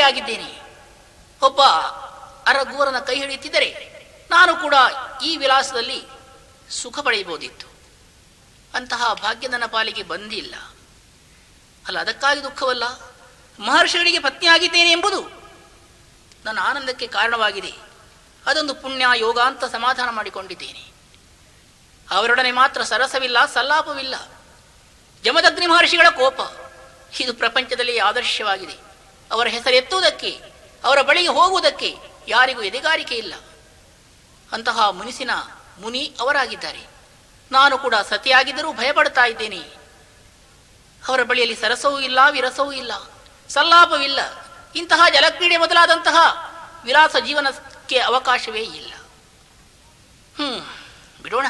ಆಗಿದ್ದೇನೆ ಒಬ್ಬ ಅರಗೂರನ ಕೈ ಹಿಡಿಯುತ್ತಿದ್ದರೆ ನಾನು ಕೂಡ ಈ ವಿಲಾಸದಲ್ಲಿ ಸುಖ ಪಡೆಯಬಹುದಿತ್ತು ಅಂತಹ ಭಾಗ್ಯ ನನ್ನ ಪಾಲಿಗೆ ಬಂದಿಲ್ಲ ಅಲ್ಲ ಅದಕ್ಕಾಗಿ ದುಃಖವಲ್ಲ ಮಹರ್ಷಿಗಳಿಗೆ ಪತ್ನಿಯಾಗಿದ್ದೇನೆ ಎಂಬುದು ನನ್ನ ಆನಂದಕ್ಕೆ ಕಾರಣವಾಗಿದೆ ಅದೊಂದು ಪುಣ್ಯ ಯೋಗ ಅಂತ ಸಮಾಧಾನ ಮಾಡಿಕೊಂಡಿದ್ದೇನೆ ಅವರೊಡನೆ ಮಾತ್ರ ಸರಸವಿಲ್ಲ ಸಲ್ಲಾಪವಿಲ್ಲ ಜಮದಗ್ನಿ ಮಹರ್ಷಿಗಳ ಕೋಪ ಇದು ಪ್ರಪಂಚದಲ್ಲಿ ಆದರ್ಶವಾಗಿದೆ ಅವರ ಹೆಸರೆತ್ತುವುದಕ್ಕೆ ಅವರ ಬಳಿಗೆ ಹೋಗುವುದಕ್ಕೆ ಯಾರಿಗೂ ಎದೆಗಾರಿಕೆ ಇಲ್ಲ ಅಂತಹ ಮುನಿಸಿನ ಮುನಿ ಅವರಾಗಿದ್ದಾರೆ ನಾನು ಕೂಡ ಸತಿಯಾಗಿದ್ದರೂ ಭಯಪಡ್ತಾ ಇದ್ದೇನೆ ಅವರ ಬಳಿಯಲ್ಲಿ ಸರಸವೂ ಇಲ್ಲ ವಿರಸವೂ ಇಲ್ಲ ಸಲ್ಲಾಪವಿಲ್ಲ ಇಂತಹ ಜಲಕ್ರೀಡೆ ಮೊದಲಾದಂತಹ ವಿಲಾಸ ಜೀವನಕ್ಕೆ ಅವಕಾಶವೇ ಇಲ್ಲ ಹ್ಮ್ ಬಿಡೋಣ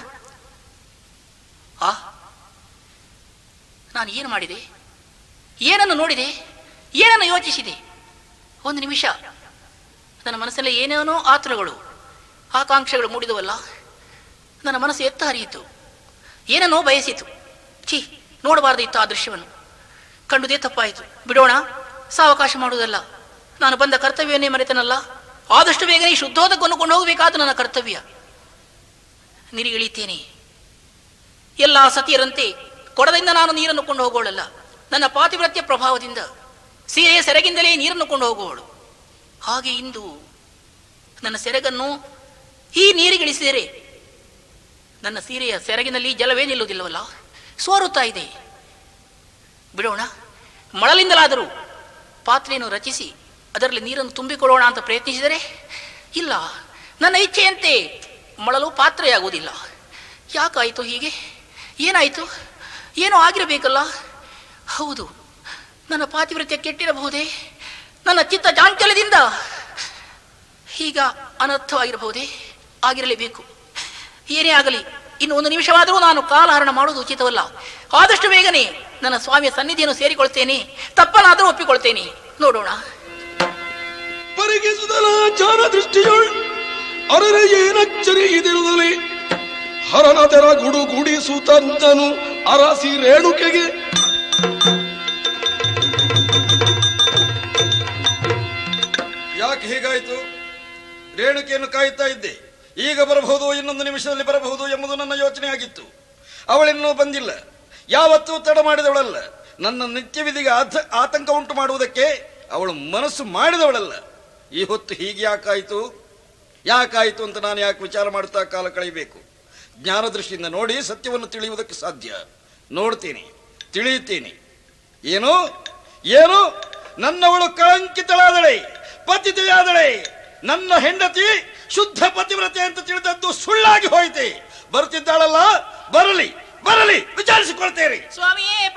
ಆ ನಾನು ಏನು ಮಾಡಿದೆ ಏನನ್ನು ನೋಡಿದೆ ಏನನ್ನು ಯೋಚಿಸಿದೆ ಒಂದು ನಿಮಿಷ ನನ್ನ ಮನಸ್ಸಲ್ಲಿ ಏನೇನೋ ಆತುರಗಳು ಆಕಾಂಕ್ಷೆಗಳು ಮೂಡಿದವಲ್ಲ ನನ್ನ ಮನಸ್ಸು ಎತ್ತ ಹರಿಯಿತು ಏನನ್ನೋ ಬಯಸಿತು ಛೀ ನೋಡಬಾರ್ದಿತ್ತು ಆ ದೃಶ್ಯವನ್ನು ಕಂಡುದೇ ತಪ್ಪಾಯಿತು ಬಿಡೋಣ ಸಾವಕಾಶ ಮಾಡುವುದಲ್ಲ ನಾನು ಬಂದ ಕರ್ತವ್ಯವನ್ನೇ ಮರೆತನಲ್ಲ ಆದಷ್ಟು ಬೇಗನೆ ಈ ಶುದ್ಧೋದಕವನ್ನು ಕೊಂಡು ಹೋಗಬೇಕಾದ ನನ್ನ ಕರ್ತವ್ಯ ನಿರಿಗಿಳಿತೇನೆ ಎಲ್ಲ ಸತಿಯರಂತೆ ಕೊಡದಿಂದ ನಾನು ನೀರನ್ನು ಕೊಂಡು ಹೋಗೋಳಲ್ಲ ನನ್ನ ಪಾತಿವ್ರತ್ಯ ಪ್ರಭಾವದಿಂದ ಸೀರೆಯ ಸೆರಗಿಂದಲೇ ನೀರನ್ನು ಕೊಂಡು ಹೋಗುವವಳು ಹಾಗೆ ಇಂದು ನನ್ನ ಸೆರಗನ್ನು ಈ ನೀರಿಗಿಳಿಸಿದರೆ ನನ್ನ ಸೀರೆಯ ಸೆರಗಿನಲ್ಲಿ ಜಲವೇ ನಿಲ್ಲುವುದಿಲ್ಲವಲ್ಲ ಸೋರುತ್ತಾ ಇದೆ ಬಿಡೋಣ ಮಳಲಿಂದಲಾದರೂ ಪಾತ್ರೆಯನ್ನು ರಚಿಸಿ ಅದರಲ್ಲಿ ನೀರನ್ನು ತುಂಬಿಕೊಳ್ಳೋಣ ಅಂತ ಪ್ರಯತ್ನಿಸಿದರೆ ಇಲ್ಲ ನನ್ನ ಇಚ್ಛೆಯಂತೆ ಮಳಲು ಪಾತ್ರೆಯಾಗುವುದಿಲ್ಲ ಯಾಕಾಯಿತು ಹೀಗೆ ಏನಾಯಿತು ಏನೋ ಆಗಿರಬೇಕಲ್ಲ ಹೌದು ನನ್ನ ಪಾತಿವ್ರತ್ಯ ಕೆಟ್ಟಿರಬಹುದೇ ನನ್ನ ಚಿತ್ತ ಚಾಂಚಲ್ಯದಿಂದ ಈಗ ಅನರ್ಥವಾಗಿರಬಹುದೇ ಆಗಿರಲೇಬೇಕು ಏನೇ ಆಗಲಿ ಇನ್ನು ಒಂದು ನಿಮಿಷವಾದರೂ ನಾನು ಕಾಲಹರಣ ಮಾಡುವುದು ಉಚಿತವಲ್ಲ ಆದಷ್ಟು ಬೇಗನೆ ನನ್ನ ಸ್ವಾಮಿಯ ಸನ್ನಿಧಿಯನ್ನು ಸೇರಿಕೊಳ್ತೇನೆ ತಪ್ಪನಾದರೂ ಒಪ್ಪಿಕೊಳ್ತೇನೆ ನೋಡೋಣ ಪರಿಗಿಸುದಲ ಜಾನ ದೃಷ್ಟಿಯೊಳ್ ಅರರೆ ಏನಚ್ಚರಿ ಇದಿರುದಲಿ ಹರನ ತೆರ ಗುಡು ಗುಡಿಸುತ್ತಂತನು ಅರಸಿ ರೇಣುಕೆಗೆ ಯಾಕೆ ಹೀಗಾಯಿತು ರೇಣುಕೆಯನ್ನು ಕಾಯುತ್ತಾ ಇದ್ದೆ ಈಗ ಬರಬಹುದು ಇನ್ನೊಂದು ನಿಮಿಷದಲ್ಲಿ ಬರಬಹುದು ಎಂಬುದು ನನ್ನ ಯೋಚನೆ ಆಗಿತ್ತು ಅವಳಿನ್ನೂ ಬಂದಿಲ್ಲ ಯಾವತ್ತೂ ತಡ ಮಾಡಿದವಳಲ್ಲ ನನ್ನ ನಿತ್ಯ ವಿಧಿಗೆ ಆತ- ಆತಂಕ ಉಂಟು ಮಾಡುವುದಕ್ಕೆ ಅವಳು ಮನಸ್ಸು ಮಾಡಿದವಳಲ್ಲ ಈ ಹೊತ್ತು ಹೀಗೆ ಯಾಕಾಯಿತು ಯಾಕಾಯಿತು ಅಂತ ನಾನು ಯಾಕೆ ವಿಚಾರ ಮಾಡುತ್ತಾ ಕಾಲ ಕಳೆಯಬೇಕು ಜ್ಞಾನ ದೃಷ್ಟಿಯಿಂದ ನೋಡಿ ಸತ್ಯವನ್ನು ತಿಳಿಯುವುದಕ್ಕೆ ಸಾಧ್ಯ ನೋಡ್ತೀನಿ ತಿಳಿಯುತ್ತೇನೆ ಏನು ಏನು ನನ್ನವಳು ಕಳಂಕಿತಳಾದಳೆ ಪತಿತೆಯಾದಳೆ ನನ್ನ ಹೆಂಡತಿ ಶುದ್ಧ ಪತಿವ್ರತೆ ಅಂತ ತಿಳಿದದ್ದು ಸುಳ್ಳಾಗಿ ಹೋಯಿತೆ ಬರ್ತಿದ್ದಾಳಲ್ಲ ಬರಲಿ ಬರಲಿ ವಿಚಾರಿಸಿಕೊಳ್ತೇನೆ ಸ್ವಾಮಿಯೇ